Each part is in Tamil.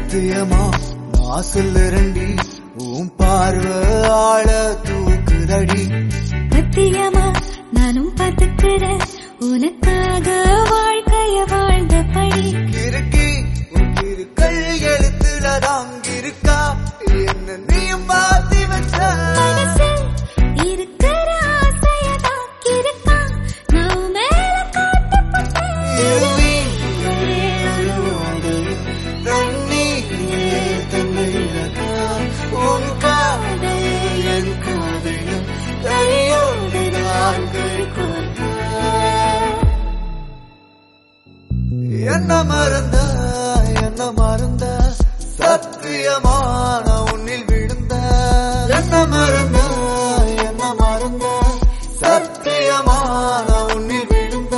சத்தியமா நான் சொல்லுறண்டி உன் பார்வை ஆள தூக்குதடி சத்தியமா நானும் பார்த்துக்கிறேன் உனக்காக வாழ்க்கைய வாழ்ந்தபடி கிறுக்கி உன் கிறுக்கள் எழுத்துல தாங்கிருக்கா என்ன நீயும் மாத்தி வச்ச மனசில் இருக்கிற ஆசையதான் கிறுக்கான் நான் மேல காட்டப்பட்டேன் இருவி ஒரே ஒரு ஓடையில் தண்ணீரே தண்ணீரதா. உன் காதல் என் காதலும் கையோடு நாங்கள் கோர்க்க. என்ன மறந்த என்ன மறந்த சத்தியமான உன்னில் விழுந்த என்ன மறந்த என்ன மறந்த சத்தியமான உன்னில் விழுந்த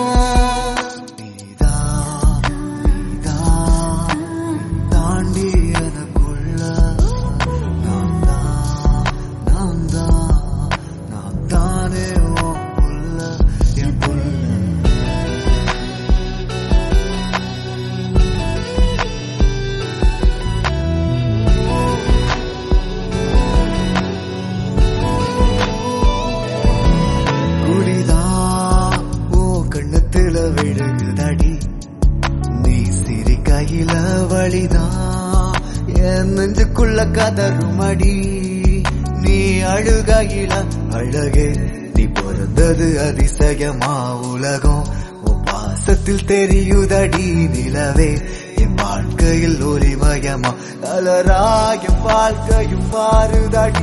நீதான் நீதான் தாண்டி எனக்குள்ள நான் தான் நான் தான் நான் தானே உன் புள்ள என் புள்ள குடிதான் ஓ கண்ணத்துல விழுகுதடி நீ சிரிக்கையில வழிதான் என் நெஞ்சுக்குள்ள கதறுமடி நீ அழுகையில அழகே நீ பிறந்தது அதிசயமா உலகம் உன் பாசத்தில் தெரியுதடி நிலவே என் வாழ்க்கையில் ஒளிமயமா கலரா என் வாழ்க்கையும் மாறுதடி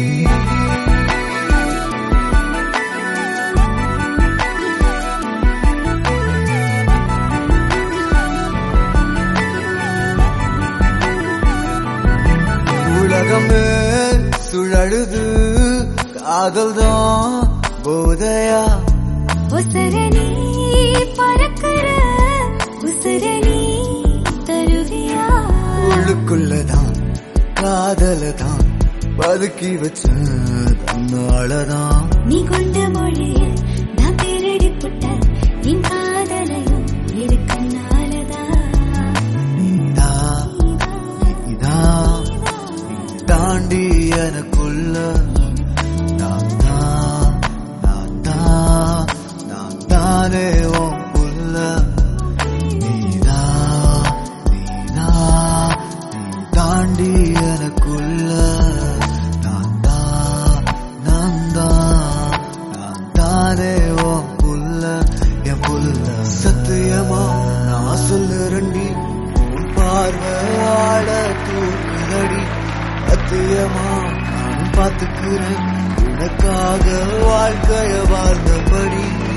உலகமே சுழலுது காதல் தான் போதையா உசரணி பறக்கிற உசரணி தருவியா உள்ளுக்குள்ளதான் காதல தான் பதுக்கி வச்ச தன்னாலதான் நீ கொண்ட மொழியில் நான் திருடி புட்ட என் காதலையும் இருக்கனாலதான் நீதா நீதா நீ தாண்டி எனக்குள்ள நான் தான் நான் தான் நான் தானே உன் புள்ள நீதா நீதா நீ தாண்டி எனக்குள்ள நான் தான் நான் தான் நான் தானே உன் புள்ள என் புள்ள சத்தியமா நான் சொல்லுறண்டி உன் பார்வையாட தூக்குதடி சத்தியமா நான் பார்த்துக்கிறேன் உனக்காக வாழ்க்கைய வாழ்ந்தபடி